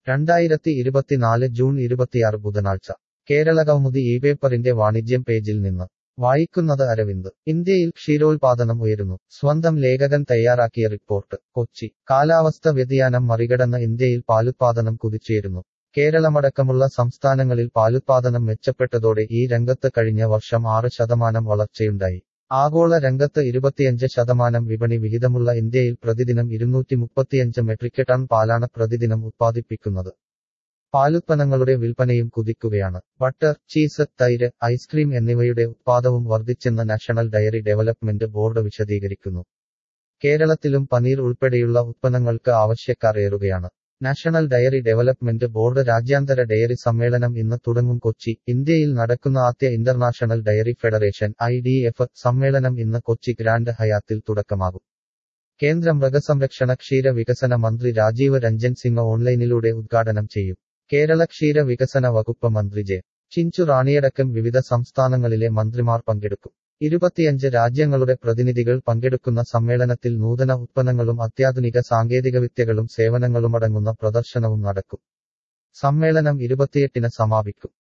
രണ്ടായിരത്തി ഇരുപത്തിനാല് ജൂൺ ഇരുപത്തിയാറ് ബുധനാഴ്ച കേരള കൗമുദി ഈ പേപ്പറിന്റെ വാണിജ്യം പേജിൽ നിന്ന് വായിക്കുന്നത് അരവിന്ദ് ഇന്ത്യയിൽ ക്ഷീരോത്പാദനം ഉയരുന്നു സ്വന്തം ലേഖകൻ തയ്യാറാക്കിയ റിപ്പോർട്ട് കൊച്ചി കാലാവസ്ഥ വ്യതിയാനം മറികടന്ന് ഇന്ത്യയിൽ പാലുത്പാദനം കുതിച്ചുയരുന്നു കേരളമടക്കമുള്ള സംസ്ഥാനങ്ങളിൽ പാലുത്പാദനം മെച്ചപ്പെട്ടതോടെ ഈ രംഗത്ത് കഴിഞ്ഞ വർഷം ആറ് ശതമാനം വളർച്ചയുണ്ടായി ആഗോള രംഗത്ത് ഇരുപത്തിയഞ്ച് ശതമാനം വിപണി വിഹിതമുള്ള ഇന്ത്യയിൽ പ്രതിദിനം ഇരുന്നൂറ്റി മുപ്പത്തിയഞ്ച് മെട്രിക് ടൺ പാലാണ് പ്രതിദിനം ഉത്പാദിപ്പിക്കുന്നത് പാലുത്പന്നങ്ങളുടെ വിൽപ്പനയും കുതിക്കുകയാണ് ബട്ടർ ചീസ് തൈര് ഐസ്ക്രീം എന്നിവയുടെ ഉത്പാദവും വർദ്ധിച്ചെന്ന് നാഷണൽ ഡയറി ഡെവലപ്മെന്റ് ബോർഡ് വിശദീകരിക്കുന്നു കേരളത്തിലും പനീർ ഉൾപ്പെടെയുള്ള ഉത്പന്നങ്ങൾക്ക് ആവശ്യക്കാർ ഏറുകയാണ് നാഷണൽ ഡയറി ഡെവലപ്മെന്റ് ബോർഡ് രാജ്യാന്തര ഡയറി സമ്മേളനം ഇന്ന് തുടങ്ങും കൊച്ചി ഇന്ത്യയിൽ നടക്കുന്ന ആദ്യ international dairy federation I D F സമ്മേളനം ഇന്ന് കൊച്ചി ഗ്രാൻഡ് ഹയാത്തിൽ തുടക്കമാകും കേന്ദ്ര മൃഗസംരക്ഷണ ക്ഷീര വികസന മന്ത്രി രാജീവ് രഞ്ജൻ സിംഗ് ഓൺലൈനിലൂടെ ഉദ്ഘാടനം ചെയ്യും കേരള ക്ഷീര വികസന വകുപ്പ് മന്ത്രി ജെ ചിഞ്ചു റാണിയടക്കം വിവിധ സംസ്ഥാനങ്ങളിലെ മന്ത്രിമാർ പങ്കെടുക്കും ഇരുപത്തിയഞ്ച് രാജ്യങ്ങളുടെ പ്രതിനിധികൾ പങ്കെടുക്കുന്ന സമ്മേളനത്തിൽ നൂതന ഉത്പന്നങ്ങളും അത്യാധുനിക സാങ്കേതികവിദ്യകളും സേവനങ്ങളുമടങ്ങുന്ന പ്രദർശനവും നടക്കും സമ്മേളനം ഇരുപത്തിയെട്ടിന് സമാപിക്കും